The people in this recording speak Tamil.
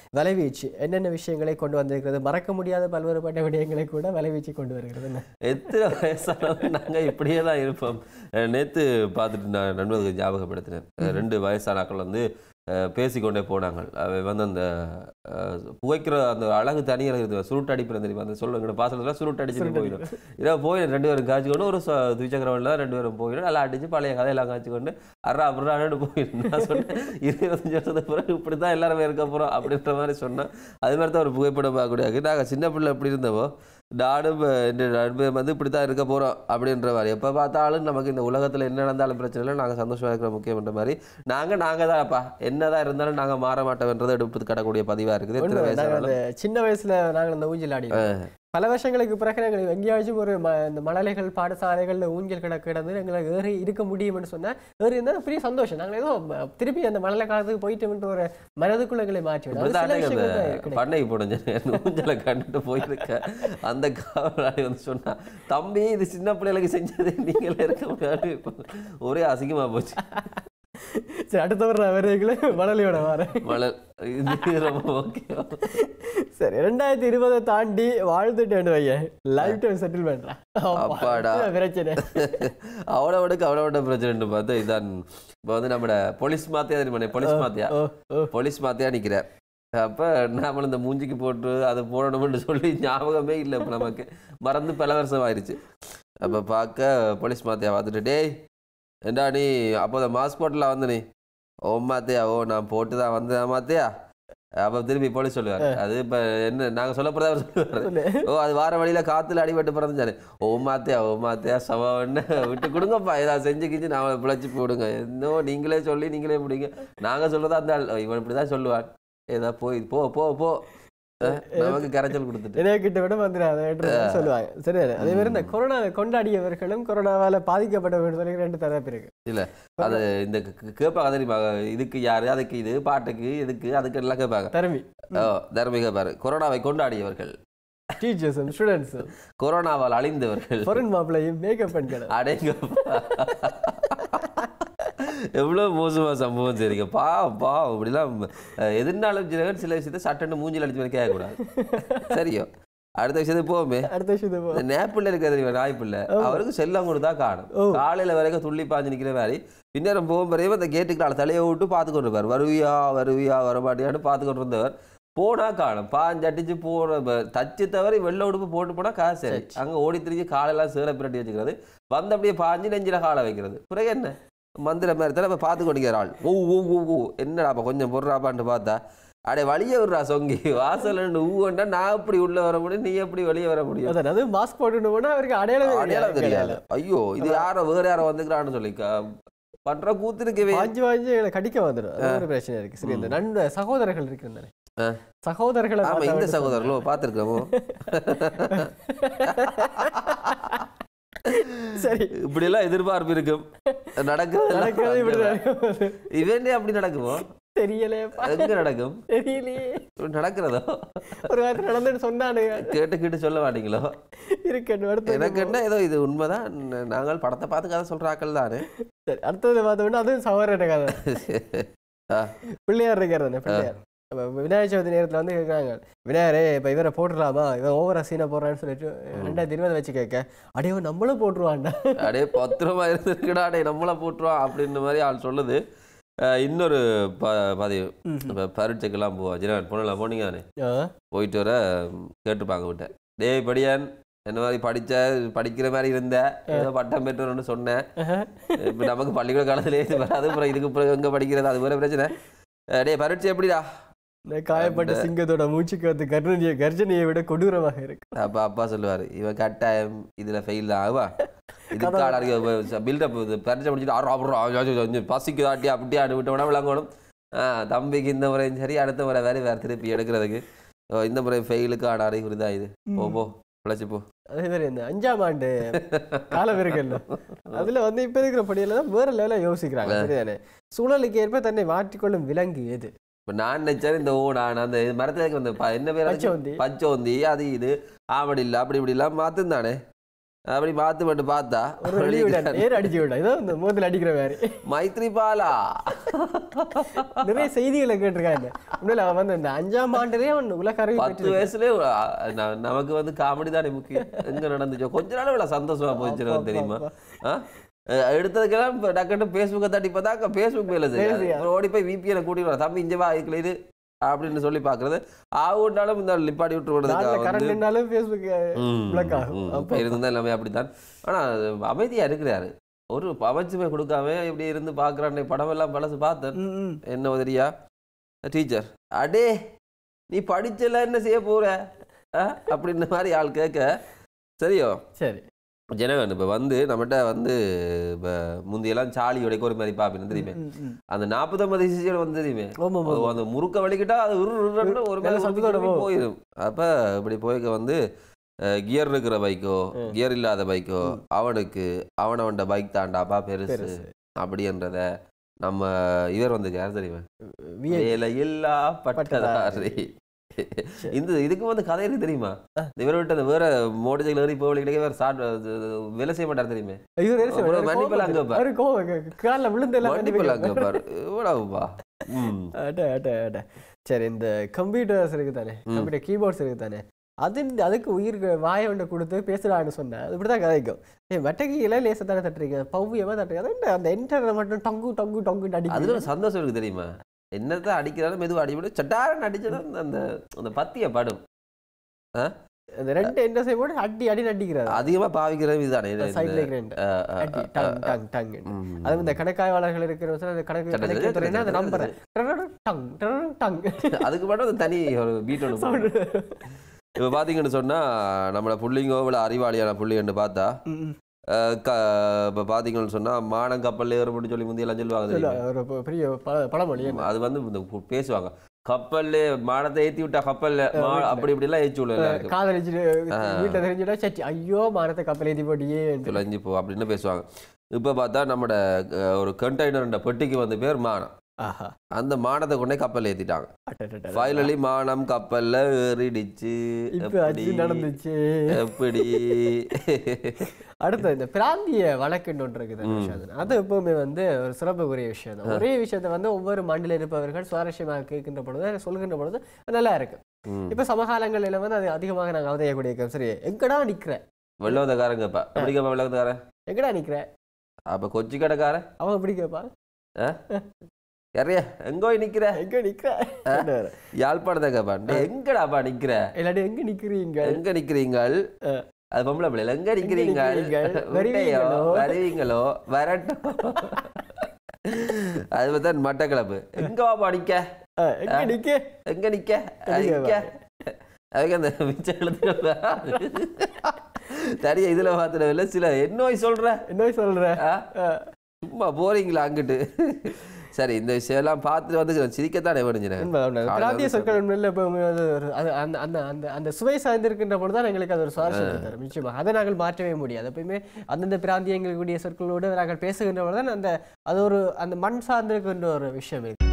வலைவீச்சு என்னென்ன விஷயங்களை கொண்டு வந்திருக்கிறது மறக்க முடியாத பல்வேறுபட்ட விடயங்களை கூட வலைவீச்சு கொண்டு வருகிறது என்ன? எத்தனை வயசானவங்க நாங்கள் இப்படியே தான் இருப்போம் அஹ் நேத்து பார்த்துட்டு நான் நண்பர்களுக்கு ஞாபகப்படுத்தினேன் அஹ் ரெண்டு வயசானாக்கள் வந்து அஹ் பேசிக்கொண்டே போனாங்க அவை வந்து அந்த அஹ், புகைக்கிற அந்த அழகு தனியாக இருக்குது சுருட்டு அடிப்பிற தெரியுமா அந்த சொல்லுங்க பாசனத்தில் சுருட்டு அடிச்சுட்டு போயிடும் இதை போய் ரெண்டு பேரும் காய்ச்சி கொண்டு ஒரு ச- துவிச்சக்கர வண்டியில் ரெண்டு பேரும் போயிடும் நல்லா அடிச்சு பழைய கதையெல்லாம் காய்ச்சி கொண்டு அறா அப்புறம் போயிடும் நான் சொன்னேன் இருபத்தஞ்சு வருஷத்துக்கு பிறகு இப்படி தான் எல்லாருமே இருக்க போகிறோம் அப்படின்ற மாதிரி சொன்னேன் அது மாதிரி தான் ஒரு புகைப்படம் பார்க்கக்கூடாது நாங்கள் சின்ன பிள்ளை எப்படி இருந்தவோ நானும் என் நண்பன் வந்து இப்படி தான் இருக்க போகிறோம் அப்படின்ற மாதிரி எப்போ பார்த்தாலும் நமக்கு இந்த உலகத்தில் என்ன நடந்தாலும் பிரச்சனை இல்லை நாங்கள் சந்தோஷமாக இருக்கிற முக்கியம்ன்ற மாதிரி நாங்கள் நாங்கள் தான்ப்பா என்னதான் இருந்தாலும் நாங்கள் மாற மாட்டோம்ன்றதை எடுத்து கடக்கூடிய பதிவாக இருக்குது எத்தனை உண்மை, நாங்க வயசானாலும் அந்த சின்ன வயசுல நாங்கள் அந்த ஊஞ்சல் ஆடி பல வருஷங்களுக்கு பிறகு நாங்கள் எங்கேயாச்சும் ஒரு ம- இந்த மழலைகள் பாடசாலைகள்ல ஊஞ்சல் கிட கிடந்து எங்களுக்கு ஏறி இருக்க முடியும்னு சொன்னா ஏறி இருந்தா பெரிய சந்தோஷம் நாங்கள் ஏதோ ம- திருப்பி அந்த மழலை காலத்துக்கு போயிட்டோம்ன்ற ஒரு மனதுக்குள்ள எங்களை மாற்றி விடும். அது இப்படிதான் சில அன்னைக்கு அந்த விஷயங்கள் தான் கிடைக்கும். பண்ணைக்கு போனேன் ஊஞ்சலை கண்டுட்டு போயிருக்கேன் அந்த காவலாளி வந்து சொன்னா தம்பி இது சின்ன பிள்ளைகளுக்கு செஞ்சது நீங்களே இருக்க முடியாது இப்ப ஒரே அசிங்கமா போச்சு சரி அடுத்த வர வரைகளை மணலியோட வரேன் மலர் இது ரொம்ப ஓகே சரி ரெண்டாயிரத்தி இருபதை தாண்டி வாழ்ந்துட்டேன்னு வையன் லைஃப் டைம் செட்டில் பண்றேன் அப்பாடா. பிரச்சனை அவ்வளோட அவ்வளோட பிரச்சனை பார்த்தா இதான் இப்போ வந்து நம்மட போலீஸ் மாத்தியா தெரியுமா போலீஸ் மாத்தியா ஓ ஓ போலீஸ் மாத்தியா நிற்கிறேன் அப்போ நாமளும் இந்த மூஞ்சிக்கு போட்டு அதை போடணும்னு சொல்லி ஞாபகமே இல்லை இப்போ நமக்கு மறந்து பல வருஷம் ஆயிடுச்சு அப்போ பார்க்க போலீஸ் மாத்தியா பார்த்துட்டு டேய் ஏண்டா நீ அப்போ அந்த மாஸ்க் போட்டில் வந்து நீ ஓ மாத்தியா ஓ நான் போட்டு தான் வந்தேன் மாத்தியா அப்போ திருப்பி போலீஸ் சொல்லுவார் அது இப்போ என்ன நாங்கள் சொல்ல போகிறதா அவர் சொல்லுவார் சொல்லு. ஓ அது வார வழியில காத்துல அடிபட்டு பிறந்துச்சாரு ஓ மாத்தியா ஓ மாத்தியா சவான்னு விட்டு கொடுங்கப்பா ஏதாவது செஞ்சு கிஞ்சு நான் பிழைச்சி போடுங்க இன்னும் நீங்களே சொல்லி நீங்களே முடிங்க நாங்க சொல்றதா அந்த ஆள், இவன் இப்படிதான் சொல்லுவான் ஏதா போய் போ போ போ அஹ், நமக்கு கரைச்சல் கொடுத்துட்டு இணைய கிட்ட விட வந்துடாத சொல்லுவாங்க சரி அதே மாதிரி இந்த கொரோனா கொண்டாடியவர்களும் கொரோனாவால பாதிக்கப்பட்டவர்கள் சொல்லி ரெண்டு தரப்பு இருக்கு இல்ல அது இந்த கே- கேட்பாங்க தெரியுமா இதுக்கு யாரு அதுக்கு இது பாட்டுக்கு இதுக்கு அதுக்கு எல்லாம் கேட்பாங்க தருமி ஓ தர்மி கேட்பாரு கொரோனாவை கொண்டாடியவர்கள் டீச்சர்ஸும் ஸ்டூடெண்ட்ஸும் கொரோனாவால் அழிந்தவர்கள் பொருள் மாப்பிள்ளையும் மேக்கப் பெண்கள் அடேங்கப்பா எவ்வளவு மோசமா சம்பவம் சரிங்க பா பா இப்படிலாம் அஹ், எதிர்னாலும் சில சில விஷயத்த சட்டன்னு மூஞ்சில் அடிச்சு மாதிரி கேட்கக்கூடாது சரியோ அடுத்த விஷயத்துக்கு போவோமே அடுத்த விஷயத்து போ இந்த நேப்பிள்ள இருக்கிற தெரியுமா நாய்ப்பிள்ளை அவருக்கு செல்லம் கொடுத்தா காணும் ஓ. காலையில வரைக்கும் துள்ளி பாஞ்சு நிக்கிற மாதிரி பின்னேரம் போகும் பிறகு அந்த கேட்டுக்கு தலையை விட்டு பார்த்து கொண்டு இருப்பார் வருவியா வருவியா வரமாட்டியான்னு பார்த்து கொண்டு இருந்தவர் போனா காணும் பாஞ்சு அடிச்சு போற ப- தச்சு தவிர வெள்ளை உடுப்பு போட்டு போனா காசு சரி அங்க ஓடி திரிஞ்சு காலெல்லாம் சேலை பிரட்டி வச்சுக்கிறது வந்து அப்படியே பாஞ்சு நெஞ்சில காலை வைக்கிறது பிறகு என்ன மந்திர மாதிரி தான் இப்ப பார்த்து கொண்டிருக்கிற ஆள் ஓ ஓ ஓ ஓ என்னடாப்பா கொஞ்சம் பொருறாப்பான்னு பார்த்தா அடே வழியே விடுறா சொங்கி வாசல் ஊவண்டா நான் எப்படி உள்ள வர முடியும் நீ எப்படி வெளியே வர முடியும் அதான் அது மாஸ்க் போட்டுட்டு போனா அவருக்கு அடையாளம் அடையாளம் தெரியாது ஐயோ இது யாரோ வேற யாரோ வந்துக்கிறான்னு சொல்லி க- பண்ற கூத்து இருக்கவே வாஞ்சி வாஞ்சி எங்களை கடிக்க வந்துடும் அது ஒரு பிரச்சனை இருக்கு சரி இந்த நண்ப சகோதரர்கள் இருக்கிறாரு ஆ. சகோதரர்களை ஆமா பார்த்தா இந்த மட்டும் சகோதரர்களோ பார்த்துருக்கோமோ சரி இப்படி எல்லாம் எதிர்பார்ப்பு இருக்கும் நடக்கிறது நடக்கிறது இப்படி நடக்கும். இவனே அப்படி நடக்குமோ தெரியலையேப்பா எங்க நடக்கும் தெரியலையே இப்படி நடக்கிறதோ ஒரு வாரத்தில் நடந்துன்னு சொன்னானுங்க கேட்டு கேட்டு சொல்ல மாட்டீங்களோ இருக்கட்டும் அடுத்தது எனக்கு என்ன ஏதோ இது உண்மைதான் ந- நாங்கள் படத்தை பார்த்து கதை சொல்ற ஆக்கள் தானே சரி அடுத்தது பார்த்தோம்னா அதுவும் சகோதரன் கதை ஆ, பிள்ளையார் இருக்கிறது பிள்ளையார் அப்ப விநாயகர் சதுர்த்தி நேரத்துல வந்து கேட்குறாங்க விநாயகரே இப்போ இவரை போட்டுடலாமா இவன் ஓவரா சீனை போடுறான்னு சொல்லிட்டு ரெண்டாயிரத்தி இருபது வச்சு கேட்க அடே இவன் நம்மளும் போட்டுருவான்டா அடே பத்திரமா இருந்திருக்குடா டே நம்மள போட்டுருவான் அப்படின்ற மாதிரி ஆள் சொல்லுது அஹ், இன்னொரு ப பதிவு இப்போ பரீட்சைக்கெல்லாம் போவா ஜினான் போனலாம் போனீங்க தானே ஆ, போயிட்டு வர ம், கேட்டுப்பாங்க விட்டேன் டேய் படியான் என்ன மாதிரி படிச்ச படிக்கிற மாதிரி இருந்த ஏதோ பட்டம் பெற்றோன்னு சொன்னேன் இப்போ நமக்கு பள்ளிக்கூட காலத்திலே இது வராது அப்புறம் இதுக்கு பிறகு எங்கே படிக்கிறது அது வேற பிரச்சனை அஹ், டேய் பரீட்சை எப்படிடா இந்த காயப்பட்ட சிங்கத்தோட மூச்சுக்கு வந்து கர்ணனிய கர்ஜனையை விட கொடூரமாக இருக்கு அப்பா அப்பா சொல்லுவார் இவன் கட்டாயம் இதில் ஃபெயில் தான் ஆவா இதுக்கு பில்டப் இது பரிச்சை முடிச்சுட்டு ஆறு அப்புறம் பசிக்கு தாட்டி அப்படியே ஆடு விட்டோம்னா விளங்கணும் ஆ, தம்பிக்கு இந்த முறையும் சரி அடுத்த முறை வேறு வேறு திருப்பி எடுக்கிறதுக்கு ஓ, இந்த முறை ஃபெயிலுக்கு ஆட அறிகுறி தான் இது போ போ பிழைச்சி போ அதே மாதிரி இந்த அஞ்சாம் ஆண்டு காலம் இருக்குல்ல அதுல வந்து இப்ப இருக்கிற படியில தான் வேற லெவலில் யோசிக்கிறாங்க சரிதானே சூழலுக்கு ஏற்ப தன்னை மாற்றிக்கொள்ளும் விலங்கு எது இப்போ நான் நினைச்சேன் இந்த ஓ நான் அந்த மரத்துக்கு வந்து ப- என்ன பேர் அதுக்கு? பச்சோந்தி பச்சோந்தி அது இது ஆவடி இல்லை அப்படி இப்படி எல்லாம் மாற்றும் தானே அப்படி பார்த்து மட்டும் பார்த்தா ஒரு வெளி விட நேர் அடிச்சு விட ஏதோ இந்த மோதில் அடிக்கிற மாதிரி மைத்ரிபாலா நிறைய செய்திகளை கேட்டிருக்காங்க உண்மையில அவன் வந்து இந்த அஞ்சாம் ஆண்டுலயே அவன் உலக அறிவு பத்து வயசுல நமக்கு வந்து காமெடி தானே முக்கியம் எங்க நடந்துச்சோ கொஞ்ச நாள் இவ்வளவு சந்தோஷமா போச்சு தெரியுமா ஆ? அஹ் எடுத்ததுக்கெல்லாம் இப்போ டக்குன்னு ஃபேஸ்புக்கை தட்டி பார்த்தா அங்கே ஃபேஸ்புக் வேலை செய்யாது வேலை அப்புறம் ஓடி போய் விபிஎனை கூட்டிட்டு வர தம்பி இங்கே வா இதுல இது அப்படின்னு சொல்லி பார்க்கறது ஆகுண்டாலும் இந்த லிப்பாடி விட்டு விடுறதுக்காக வந்து கரண்ட் நின்னாலும் ஃபேஸ்புக் ம், பிளக் ஆகும் ம், அப்போ இப்ப இருந்தா எல்லாமே அப்படித்தான் ஆனா அமைதியா இருக்கிறாரு ஒரு அமைச்சுமே கொடுக்காம இப்படி இருந்து பாக்குறான் படம் எல்லாம் பழசு பார்த்தேன் ம், ம். என்ன உதரியா டீச்சர் அடே நீ படிச்சல என்ன செய்ய போற ஆ? அப்படின்ற மாதிரி ஆள் கேட்க சரியோ சரி ஜனகன் இப்போ வந்து நம்மகிட்ட வந்து இப்போ முந்தியெல்லாம் சாலி உடைக்க ஒரு மாதிரி பார்ப்பேன் தெரியுமே ம், ம். அந்த நாற்பத்தொம்பது சிசியோட வந்து தெரியுமே ஆமா, ஆமா. அது அந்த முறுக்க வலிக்கிட்டா அது உரு உருன்னு ஒரு மேல நல்ல சுத்தி சத்தத்தோட சுத்தி போயிடும் அப்ப இப்படி போய்க்க வந்து கியர் இருக்கிற பைக்கோ கியர் இல்லாத பைக்கோ அவனுக்கு அவன் அவன்ட பைக் தாண்டாப்பா பெருசு பெருசு. அப்படின்றத நம்ம இவர் வந்து யார் தெரியுமா VI. வேலையில்லா பட்டதாரி இந்த இதுக்கு வந்து கதை இருக்கு தெரியுமா இந்த இவரை விட்டு அந்த வேற மோட்டர் சைக்கிள் ஏறி போக கிடைக்க வேற சாட் வேலை செய்ய மாட்டார் தெரியுமே ஐயோ, வேற செய்ய அப்புறம் வேற மன்னிப்பெல்லாம் கோவம் அங்க பாரு. அவரு கோவம் காலில் விழுந்து எல்லாம் மன்னிப்பில் அங்க மன்னிப்பு பாரு இவ்வளவுப்பா ம் அட அட அட சரி இந்த கம்ப்யூட்டர்ஸ் இருக்கு தானே கம்ப்யூட்டர் கீபோர்ட்ஸ் இருக்கு தானே அது அதுக்கு உயிர் வாயை ஒன்று கொடுத்து பேசுறான்னு சொன்னேன் அது இப்படி தான் கதைக்கும் ஏ வட்டகியில லேசா தானே தட்டுறீங்க பவ்யமா தட்டுறீங்க அது என்ன, அந்த என்டர் மட்டும் டங்கு டங்கு டங்கு அதுல அடிக்கிறது ஒரு சந்தோஷம் இருக்கு தெரியுமா என்னதான் அடிக்கிறாலும் மெதுவா அடிபடும் சட்டாரன் அடிச்சா அந்த அந்த பத்திய படும் அந்த ரெண்டு என்டர்ஸை போட்டு அடி அடி அடிக்கிறாரு அதிகமா பாவிக்கிறது இதுதானே இது- சைட்ல இந்த- ரெண்டு அஹ், அஹ், அடி அஹ், டங் அஹ், டங் டங் ம். அது இந்த கணக்காய்வாளர்கள் இருக்கிற அந்த கணக்கு சரி, கணக்கு சரி, துறைன்னா அந்த சரி, நம்பரை டங் டங் டங் அதுக்கு மட்டும் அந்த தனி ஒரு பீட் ஒன்று போடணும். இப்ப பாத்தீங்கன்னு சொன்னா நம்மள புள்ளிங்கோ இவ்வளவு அறிவாளியான புள்ளின்னு பார்த்தா ம், ம். அஹ், க இப்ப பாத்தீங்கன்னு சொன்னா மானம் கப்பல் ஏறுபடி சொல்லி முந்தைய எல்லாம் சொல்லுவாங்க இல்ல, தெரியுமா? ஒரு ப- பெரிய ப- பழமொழி என்ன? அது வந்து இந்த கு- பேசுவாங்க கப்பல்ல மானத்தை ஏத்தி விட்டா கப்பல்ல மா- அப்படி இப்படி எல்லாம் ஏற்றி விடுவோம் எல்லாருக்கும் காதலிச்சுட்டு வீட்டை தெரிஞ்சுட்டா சட்டி ஐயோ மானத்தை கப்பல் ஏத்தி போட்டியே தொலைஞ்சு போ அப்படின்னு பேசுவாங்க இப்போ பார்த்தா நம்மட அஹ், ஒரு கண்டெய்னர் பெட்டிக்கு வந்து பேர் மானம் ஆஹா அந்த மானத்தை கொண்டே கப்பல் ஏத்திட்டாங்க அடடடட. ஃபைனலி மானம் கப்பல்ல ஏறிடுச்சு இப்ப எப்படி அது நடந்துச்சு எப்படி அடுத்து இந்த பிராந்திய வழக்குன்னு ஒன்று இருக்குது விஷயம் அது எப்பவுமே வந்து ஒரு சிறப்புக்குரிய விஷயம் தான் ஒரே விஷயத்தை வந்து ஒவ்வொரு மண்டில இருப்பவர்கள் சுவாரஸ்யமாக கேட்கின்ற பொழுது சொல்கின்ற பொழுது நல்லா இருக்கு ம். இப்ப சமகாலங்களில வந்து அது அதிகமாக நாங்க அவதையக்கூடிய இருக்கோம். சரி எங்கடா நிக்கிற வெள்ளவந்தக்காரங்கப்பா எப்படி கேப்பா வெள்ளவந்தக்காரன் எங்கடா நிக்கிற அப்ப கொச்சி கடைக்காரன் அவன் எப்படி கேட்பா யாரையா எங்கோய் நிக்கிற எங்க நிக்கிற யாழ்ப்பாணத்தை கேப்பான் "டேய், எங்கடாப்பா நிக்கிற இல்லாட்டி எங்க நிக்கிறீங்க எங்க நிக்கிறீங்கள் அது பொம்பளை பிள்ளைல எங்க நிக்கிறீங்க நிக்கிறீங்கள்? விட்டையோ வருவீங்களோ? வருவீங்களோ வரட்டும் அது பார்த்தா மட்டக்களப்பு எங்க வாப்பா நிக்க அஹ், எங்க நிக்க எங்க நிக்க எங்க நிக்க அதுக்கு அந்த மிச்ச எழுத்துல தனியா இதுல மாத்திரவில்லை சில என்னோய் சொல்ற என்ன சொல்ற ஆ? அஹ், சும்மா போறீங்களா அங்கிட்டு சரி இந்த விஷயம் எல்லாம் பார்த்துட்டு வந்து சிரிக்கத்தானே வேணுஞ்சினேன் உண்மை, உண்மை. பிராந்திய சொற்கள் உண்மையில எப்பவுமே அது ஒரு- அது அந்த அந்த அந்த அந்த சுவை சார்ந்திருக்கின்ற பொழுதுதான் எங்களுக்கு அது ஒரு சுவாரஸ்யத்தை தரும் நிச்சயமாக அதை நாங்கள் மாற்றவே முடியாது எப்பயுமே அந்தந்த பிராந்தியங்களுக்குரிய சொற்களோடு நாங்கள் பேசுகின்ற பொழுதுதான் அந்த அது ஒரு அந்த மண் சார்ந்திருக்கின்ற ஒரு விஷயம் இருக்கு